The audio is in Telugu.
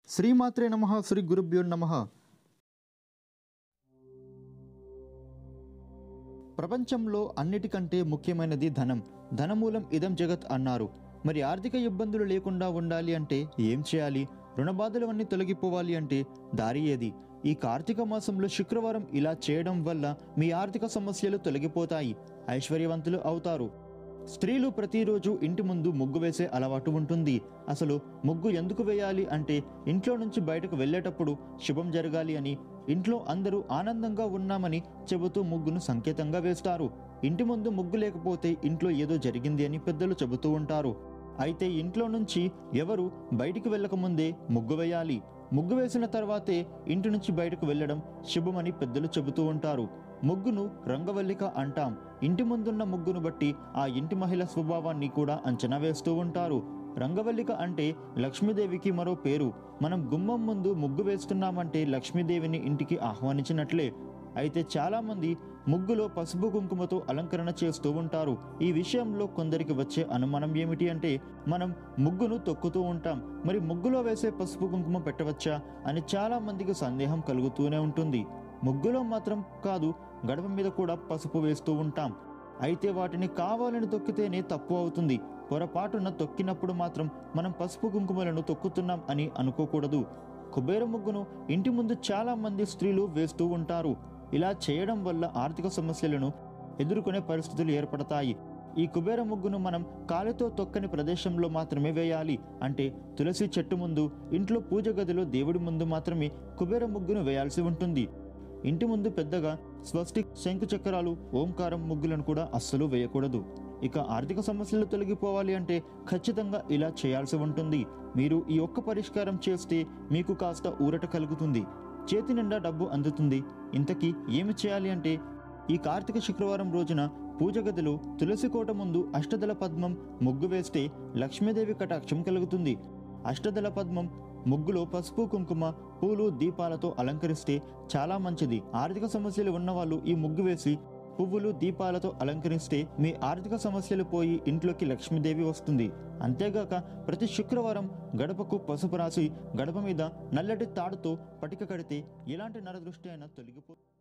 శ్రీమాత్రే నమ శ్రీ గురుభ్యో నమ ప్రపంచంలో అన్నిటికంటే ముఖ్యమైనది ధనం ధనమూలం ఇదం జగత్ అన్నారు మరి ఆర్థిక ఇబ్బందులు లేకుండా ఉండాలి అంటే ఏం చేయాలి రుణబాధలు అన్నీ తొలగిపోవాలి అంటే దారి ఏది ఈ కార్తీక మాసంలో శుక్రవారం ఇలా చేయడం వల్ల మీ ఆర్థిక సమస్యలు తొలగిపోతాయి ఐశ్వర్యవంతులు అవుతారు స్త్రీలు ప్రతిరోజు ఇంటి ముందు ముగ్గు వేసే అలవాటు ఉంటుంది అసలు ముగ్గు ఎందుకు వేయాలి అంటే ఇంట్లో నుంచి బయటకు వెళ్ళేటప్పుడు శుభం జరగాలి అని ఇంట్లో అందరూ ఆనందంగా ఉన్నామని చెబుతూ ముగ్గును సంకేతంగా వేస్తారు ఇంటి ముందు ముగ్గు లేకపోతే ఇంట్లో ఏదో జరిగింది అని పెద్దలు చెబుతూ ఉంటారు అయితే ఇంట్లో నుంచి ఎవరు బయటికి వెళ్ళకముందే ముగ్గు వేయాలి ముగ్గు వేసిన తర్వాతే ఇంటి నుంచి బయటకు వెళ్ళడం శుభమని పెద్దలు చెబుతూ ఉంటారు ముగ్గును రంగవల్లిక అంటాం ఇంటి ముందున్న ముగ్గును బట్టి ఆ ఇంటి మహిళ స్వభావాన్ని కూడా అంచనా వేస్తూ ఉంటారు రంగవల్లిక అంటే లక్ష్మీదేవికి మరో పేరు మనం గుమ్మం ముందు ముగ్గు వేస్తున్నామంటే లక్ష్మీదేవిని ఇంటికి ఆహ్వానించినట్లే అయితే చాలామంది ముగ్గులో పసుపు కుంకుమతో అలంకరణ చేస్తూ ఉంటారు ఈ విషయంలో కొందరికి వచ్చే అనుమానం ఏమిటి అంటే మనం ముగ్గును తొక్కుతూ ఉంటాం మరి ముగ్గులో వేసే పసుపు కుంకుమ పెట్టవచ్చా అని చాలా మందికి సందేహం కలుగుతూనే ఉంటుంది ముగ్గులో మాత్రం కాదు గడప మీద కూడా పసుపు వేస్తూ ఉంటాం అయితే వాటిని కావాలని తొక్కితేనే తప్పు అవుతుంది పొరపాటున తొక్కినప్పుడు మాత్రం మనం పసుపు కుంకుమలను తొక్కుతున్నాం అని అనుకోకూడదు కుబేర ముగ్గును ఇంటి ముందు చాలా మంది స్త్రీలు వేస్తూ ఉంటారు ఇలా చేయడం వల్ల ఆర్థిక సమస్యలను ఎదుర్కొనే పరిస్థితులు ఏర్పడతాయి ఈ కుబేర ముగ్గును మనం కాలితో తొక్కని ప్రదేశంలో మాత్రమే వేయాలి అంటే తులసి చెట్టు ముందు ఇంట్లో పూజ గదిలో దేవుడి ముందు మాత్రమే కుబేర ముగ్గును వేయాల్సి ఉంటుంది ఇంటి ముందు పెద్దగా స్వస్టిక్ శంకు చక్రాలు ఓంకారం ముగ్గులను కూడా అస్సలు వేయకూడదు ఇక ఆర్థిక సమస్యలు తొలగిపోవాలి అంటే ఖచ్చితంగా ఇలా చేయాల్సి ఉంటుంది మీరు ఈ ఒక్క పరిష్కారం చేస్తే మీకు కాస్త ఊరట కలుగుతుంది చేతి నిండా డబ్బు అందుతుంది ఇంతకీ ఏమి చేయాలి అంటే ఈ కార్తీక శుక్రవారం రోజున పూజ గదిలో తులసి కోట ముందు అష్టదళ పద్మం ముగ్గు వేస్తే లక్ష్మీదేవి కటాక్షం కలుగుతుంది అష్టదళ పద్మం ముగ్గులో పసుపు కుంకుమ పూలు దీపాలతో అలంకరిస్తే చాలా మంచిది ఆర్థిక సమస్యలు ఉన్నవాళ్ళు ఈ ముగ్గు వేసి పువ్వులు దీపాలతో అలంకరిస్తే మీ ఆర్థిక సమస్యలు పోయి ఇంట్లోకి లక్ష్మీదేవి వస్తుంది అంతేగాక ప్రతి శుక్రవారం గడపకు పసుపు రాసి గడప మీద నల్లటి తాడుతో పటిక కడితే ఎలాంటి నరదృష్టి అయినా తొలగిపో